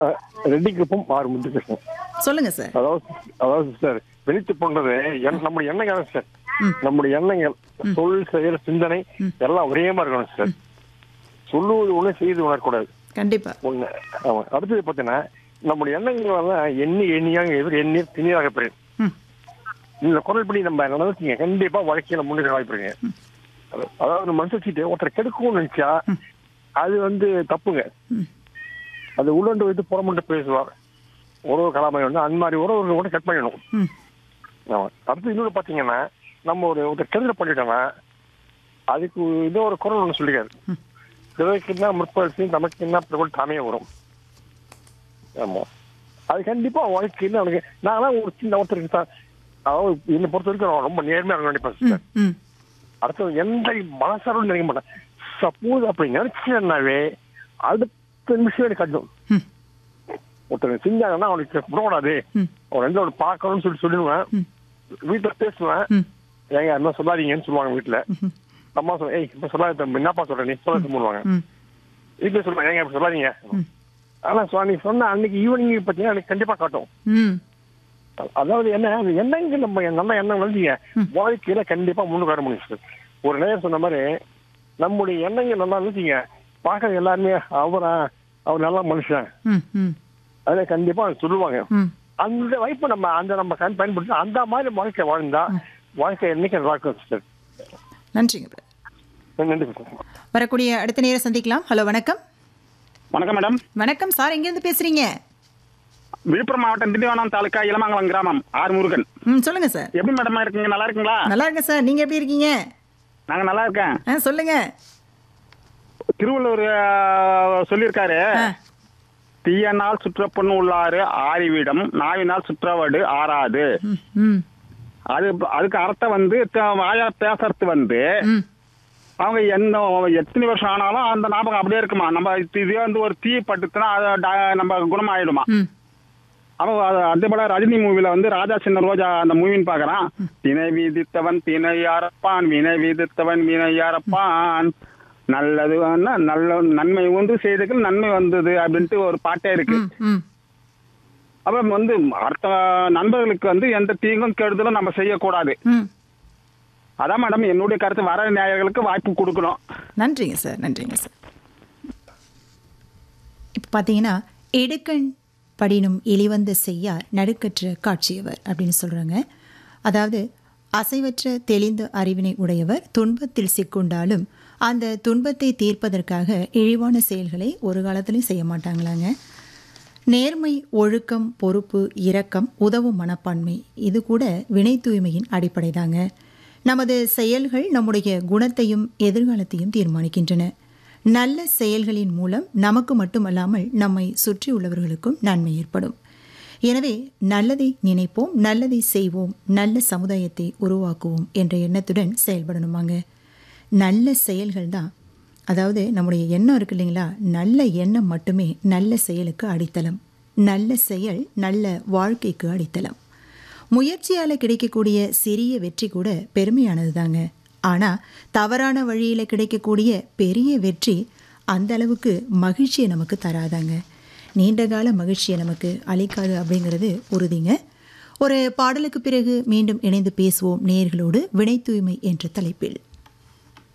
அஹ், ரெட்டிக்குப்பம் ஆறு முத்துகிருஷ்ணன் சொல்லுங்க சார் அதாவது அதாவது சார் வெளித்து போன்றது எண்- நம்முடைய எண்ணங்கள் சார் நம்முடைய எண்ணங்கள் சொல் செயல் சிந்தனை எல்லாம் ஒரே மாதிரி இருக்கணும் சார் சொல்லுவது ஒண்ணு செய்து உணரக்கூடாது கண்டிப்பா ஒண்ணு ஆமா அடுத்தது பார்த்தீங்கன்னா நம்முடைய எண்ணங்கள் எல்லாம் எண்ணி எண்ணியாக எதிர் எண்ணீர் திணீராக பெறும் ம். இந்த குரல் படி நம்ம நடந்துட்டீங்க கண்டிப்பா வாழ்க்கையில முன்னேற வாய்ப்பு இருக்குங்க அது- அதாவது மனுஷச்சிட்டு ஒருத்தர் கெடுக்கணும்னு நினைச்சா அது வந்து தப்புங்க ம். அது உள்ளண்டு வைத்து புறமண்டு பேசுவார் உறவு கலாமை வந்து அந்த மாதிரி உறவுகளை கூட கட் பண்ணிடணும் ம் ஆமா அடுத்து இன்னொன்று பார்த்தீங்கன்னா நம்ம ஒரு ஒருத்தர் கெடுதல் பண்ணிட்டோம்னா அதுக்கு இன்னொரு குரல் ஒன்று சொல்லிக்காரு பிறகுன்னா முற்படுத்தி நமக்கு என்ன பிரபல் தானே வரும் ஆமா அது கண்டிப்பா வாழ்க்கையில் அவனுக்கு நான்லாம் ஒரு சின்ன ஒருத்தருக்கு தான் அதாவது என்னை பொறுத்த வரைக்கும் நான் ரொம்ப நேர்மையாக இருக்க நினைப்பேன் ம் சார் ம் அடுத்தது எந்த மனசாரும் நினைக்க மாட்டேன் சப்போஸ் அப்படி நினைச்சேன்னாவே அடுத்த நிமிஷம் எனக்கு கட்டும் ம். ஒருத்தர் செஞ்சாங்கன்னா அவனுக்கு விடக்கூடாது ம். அவன் ரெண்டு அவனுக்கு பார்க்கணும்னு சொல்லி சொல்லிடுவேன் ம். வீட்டுல பேசுவேன் ம் ஏங்க என்ன சொல்லாதீங்கன்னு சொல்லுவாங்க வீட்டுல அம்மா சொல்ல ஏய் இப்ப சொல்லாத தம்பி என்னப்பா சொல்ற நீ சொல்ல சொல்லுவாங்க ம் வீட்டுல சொல்லுவாங்க ஏங்க இப்ப சொல்லாதீங்க ம். ஆனா சுவா, நீ சொன்ன அன்னைக்கு ஈவினிங் பாத்தீங்கன்னா எனக்கு கண்டிப்பா காட்டும் ம் அதாவது என்ன அது எண்ணங்கள் நம்ம நல்ல எண்ணம் வந்துங்க வாழ்க்கையில கண்டிப்பா முன்னுக்கு வர முடியும் சார் ஒரு நேரம் சொன்ன மாதிரி நம்முடைய எண்ணங்கள் நல்லா இருந்துச்சுங்க பார்க்க எல்லாருமே அவரா அவர் நல்ல மனுஷன் ம் ம் அதை கண்டிப்பா சொல்லுவாங்க ம் அந்த வாய்ப்பை நம்ம அந்த நம்ம கண் பயன்படுத்தி அந்த மாதிரி வாழ்க்கை வாழ்ந்தா வாழ்க்கை என்னைக்கு நல்லா இருக்கும் சார் நன்றிங்க brother. நன்றி சார் வரக்கூடிய அடுத்த நேரம் சந்திக்கலாம் ஹலோ வணக்கம் வணக்கம் மேடம் வணக்கம் சார் எங்கேருந்து பேசுறீங்க விழுப்புரம் மாவட்டம் திண்டிவனம் தாலுக்கா இளமங்கலம் கிராமம் ஆர் முருகன் ம் சொல்லுங்க சார் எப்படி மேடம் இருக்கீங்க நல்லா இருக்கீங்களா நல்லா இருக்கேன் சார் நீங்க எப்படி இருக்கீங்க நாங்க நல்லா இருக்கேன் ஆ சொல்லுங்க திருவள்ளுவர் ஆ, சொல்லியிருக்காரு ஆ, தீயனால் சுற்றப்பொண்ணு உள்ளாரு ஆறிவிடம் நாவினால் சுற்றவடு ஆறாது ம் ம் அது அதுக்கு அர்த்தம் வந்து த- வாயா பேசுறது வந்து ம் அவங்க எந்த எத்தனை வருஷம் ஆனாலும் அந்த ஞாபகம் அப்படியே இருக்குமா நம்ம இது- இதே வந்து ஒரு தீ பட்டுச்சுன்னா அது ட- நம்ம குணமாயிடுமா ம் அவன் அது- அதே போல ரஜினி மூவில வந்து ராஜா சின்ன ரோஜா அந்த மூவின்னு பாக்குறான் தினை விதித்தவன் தினை யாரப்பான் வினை விதித்தவன் வினை யாரப்பான் நல்லது வேணா நல்ல நன்மை ஒன்று செய்ததுக்கு நன்மை வந்தது அப்படின்ட்டு ஒரு பாட்டே இருக்கு ம் ம் அப்புறம் வந்து அடுத்த நண்பர்களுக்கு வந்து எந்த தீங்கும் கெடுதலும் நம்ம செய்யக்கூடாது ம் அதான் மேடம் என்னுடைய கருத்து வர நேயர்களுக்கு வாய்ப்பு கொடுக்கணும் நன்றிங்க சார் நன்றிங்க சார் இப்போ பார்த்தீங்கன்னா எடுக்கண் படினும் எளிவந்த செய்யார் நடுக்கற்ற காட்சியவர் அப்படின்னு சொல்கிறாங்க அதாவது அசைவற்ற தெளிந்த அறிவினை உடையவர் துன்பத்தில் சிக்குண்டாலும் அந்த துன்பத்தை தீர்ப்பதற்காக இழிவான செயல்களை ஒரு காலத்திலையும் செய்ய மாட்டாங்களாங்க நேர்மை ஒழுக்கம் பொறுப்பு இரக்கம் உதவும் மனப்பான்மை இது கூட வினை தூய்மையின் அடிப்படை தாங்க நமது செயல்கள் நம்முடைய குணத்தையும் எதிர்காலத்தையும் தீர்மானிக்கின்றன நல்ல செயல்களின் மூலம் நமக்கு மட்டுமல்லாமல் நம்மை சுற்றியுள்ளவர்களுக்கும் நன்மை ஏற்படும் எனவே நல்லதை நினைப்போம் நல்லதை செய்வோம் நல்ல சமுதாயத்தை உருவாக்குவோம் என்ற எண்ணத்துடன் செயல்படணுமாங்க நல்ல செயல்கள் தான் அதாவது நம்முடைய எண்ணம் இருக்கு இல்லைங்களா நல்ல எண்ணம் மட்டுமே நல்ல செயலுக்கு அடித்தளம் நல்ல செயல் நல்ல வாழ்க்கைக்கு அடித்தளம் முயற்சியால் கிடைக்கக்கூடிய சிறிய வெற்றி கூட பெருமையானது தாங்க ஆனால் தவறான வழியில் கிடைக்கக்கூடிய பெரிய வெற்றி அந்த அளவுக்கு மகிழ்ச்சியை நமக்கு தராதாங்க நீண்டகால மகிழ்ச்சியை நமக்கு அளிக்காது அப்படிங்கிறது உறுதிங்க ஒரு பாடலுக்கு பிறகு மீண்டும் இணைந்து பேசுவோம் நேர்களோடு வினை தூய்மை என்ற தலைப்பில்